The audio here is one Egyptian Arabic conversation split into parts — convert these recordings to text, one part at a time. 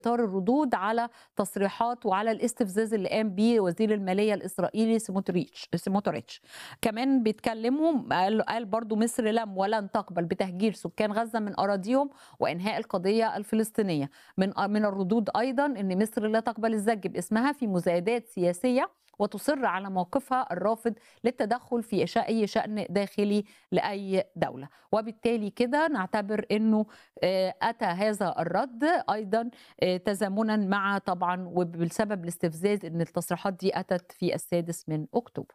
اطار الردود على تصريحات وعلى الاستفزاز اللي قام بيه وزير الماليه الاسرائيلي سموتريتش سموتريتش كمان بيتكلموا قال, قال برضو مصر لم ولن تقبل بتهجير سكان غزه من اراضيهم وانهاء القضيه الفلسطينيه من من الردود ايضا ان مصر لا تقبل الزج باسمها في مزايدات سياسيه وتصر على موقفها الرافض للتدخل في اي شان داخلي لاي دوله وبالتالي كده نعتبر انه اتى هذا الرد ايضا تزامنا مع طبعا وبسبب الاستفزاز ان التصريحات دي اتت في السادس من اكتوبر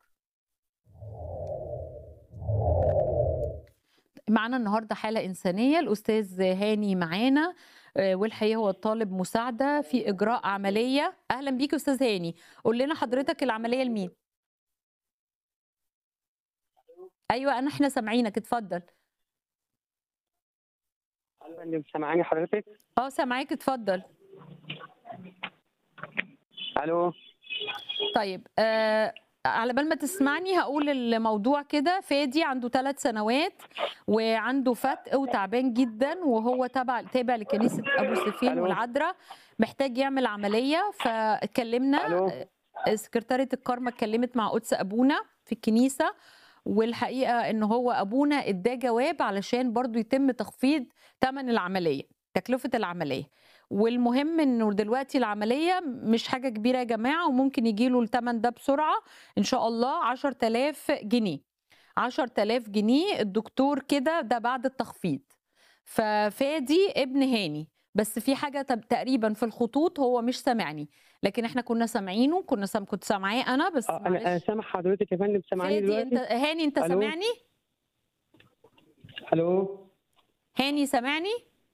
معنا النهارده حاله انسانيه الاستاذ هاني معانا والحقيقه هو طالب مساعده في اجراء عمليه اهلا بيك استاذ هاني قول لنا حضرتك العمليه لمين ايوه انا احنا سامعينك اتفضل اللي سامعاني حضرتك اه سامعاك اتفضل الو طيب آه على بال ما تسمعني هقول الموضوع كده فادي عنده ثلاث سنوات وعنده فتق وتعبان جدا وهو تابع تابع لكنيسه ابو سفين والعذراء محتاج يعمل عمليه فاتكلمنا سكرتاريه الكارما اتكلمت مع قدس ابونا في الكنيسه والحقيقه ان هو ابونا اداه جواب علشان برضو يتم تخفيض ثمن العمليه تكلفه العمليه والمهم انه دلوقتي العمليه مش حاجه كبيره يا جماعه وممكن يجي له الثمن ده بسرعه ان شاء الله 10000 جنيه 10000 جنيه الدكتور كده ده بعد التخفيض ففادي ابن هاني بس في حاجه تقريبا في الخطوط هو مش سامعني لكن احنا كنا سامعينه كنا سام كنت سامعاه انا بس اه انا انا سامع حضرتك يا فندم سامعاني فادي دلوقتي انت هاني انت ألو؟ سامعني الو هاني سامعني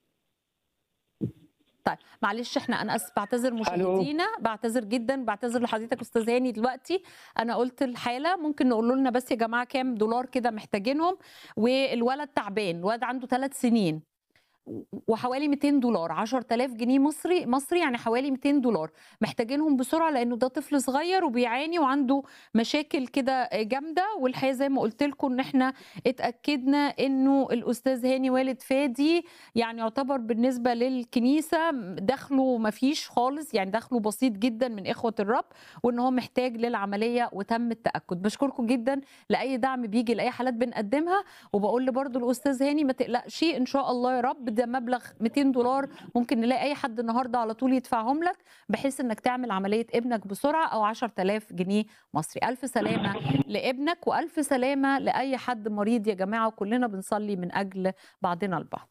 طيب معلش احنا انا اسف بعتذر مشاهدينا بعتذر جدا بعتذر لحضرتك استاذ هاني دلوقتي انا قلت الحاله ممكن نقول لنا بس يا جماعه كام دولار كده محتاجينهم والولد تعبان الولد عنده ثلاث سنين وحوالي 200 دولار 10000 جنيه مصري مصري يعني حوالي 200 دولار محتاجينهم بسرعه لانه ده طفل صغير وبيعاني وعنده مشاكل كده جامده والحقيقه زي ما قلت لكم ان احنا اتاكدنا انه الاستاذ هاني والد فادي يعني يعتبر بالنسبه للكنيسه دخله ما فيش خالص يعني دخله بسيط جدا من اخوه الرب وان هو محتاج للعمليه وتم التاكد بشكركم جدا لاي دعم بيجي لاي حالات بنقدمها وبقول برضو الاستاذ هاني ما تقلقش ان شاء الله يا رب ده مبلغ 200 دولار ممكن نلاقي اي حد النهارده على طول يدفعهم لك بحيث انك تعمل عمليه ابنك بسرعه او 10000 جنيه مصري الف سلامه لابنك والف سلامه لاي حد مريض يا جماعه وكلنا بنصلي من اجل بعضنا البعض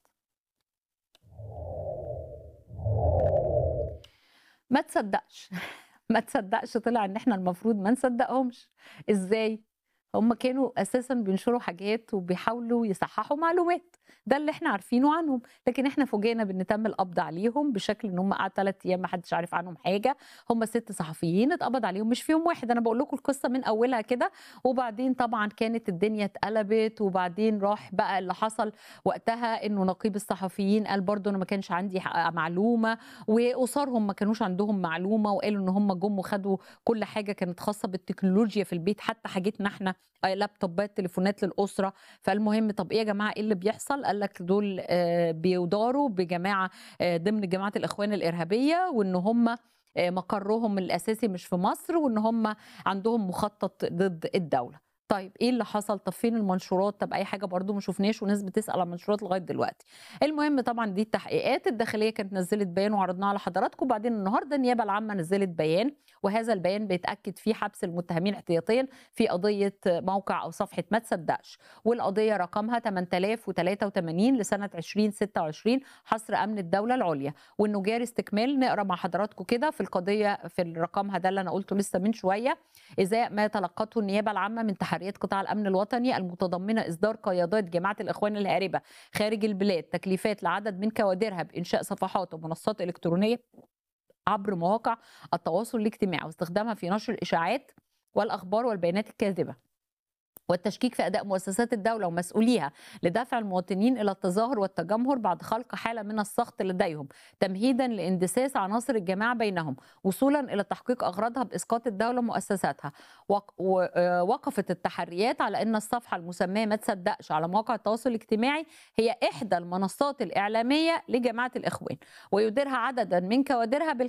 ما تصدقش ما تصدقش طلع ان احنا المفروض ما نصدقهمش ازاي هم كانوا اساسا بينشروا حاجات وبيحاولوا يصححوا معلومات ده اللي احنا عارفينه عنهم لكن احنا فوجئنا بان تم القبض عليهم بشكل ان هم قعدوا ثلاث ايام ما حدش عارف عنهم حاجه هم ست صحفيين اتقبض عليهم مش فيهم واحد انا بقول لكم القصه من اولها كده وبعدين طبعا كانت الدنيا اتقلبت وبعدين راح بقى اللي حصل وقتها انه نقيب الصحفيين قال برضه انا ما كانش عندي معلومه واسرهم ما كانوش عندهم معلومه وقالوا ان هم جم وخدوا كل حاجه كانت خاصه بالتكنولوجيا في البيت حتى حاجتنا احنا لابتوبات تليفونات للاسره فالمهم طب ايه يا جماعه ايه اللي بيحصل قال لك دول بيداروا بجماعه ضمن جماعه الاخوان الارهابيه وان هم مقرهم الاساسي مش في مصر وان هم عندهم مخطط ضد الدوله طيب ايه اللي حصل طب فين المنشورات طب اي حاجه برضو ما شفناش وناس بتسال على المنشورات لغايه دلوقتي المهم طبعا دي التحقيقات الداخليه كانت نزلت بيان وعرضناه على حضراتكم وبعدين النهارده النيابه العامه نزلت بيان وهذا البيان بيتاكد فيه حبس المتهمين احتياطيا في قضيه موقع او صفحه ما تصدقش والقضيه رقمها 8083 لسنه 2026 حصر امن الدوله العليا وانه جاري استكمال نقرا مع حضراتكم كده في القضيه في رقمها ده اللي انا قلته لسه من شويه ازاء ما تلقته النيابه العامه من تحريات قطاع الامن الوطني المتضمنه اصدار قيادات جماعه الاخوان الهاربه خارج البلاد تكليفات لعدد من كوادرها بانشاء صفحات ومنصات الكترونيه عبر مواقع التواصل الاجتماعي واستخدامها في نشر الاشاعات والاخبار والبيانات الكاذبه والتشكيك في اداء مؤسسات الدوله ومسؤوليها لدفع المواطنين الى التظاهر والتجمهر بعد خلق حاله من السخط لديهم تمهيدا لاندساس عناصر الجماعه بينهم وصولا الى تحقيق اغراضها باسقاط الدوله مؤسساتها وق- و- آه، وقفت التحريات على ان الصفحه المسماه ما تصدقش على مواقع التواصل الاجتماعي هي احدى المنصات الاعلاميه لجماعه الاخوان ويديرها عددا من كوادرها بالخ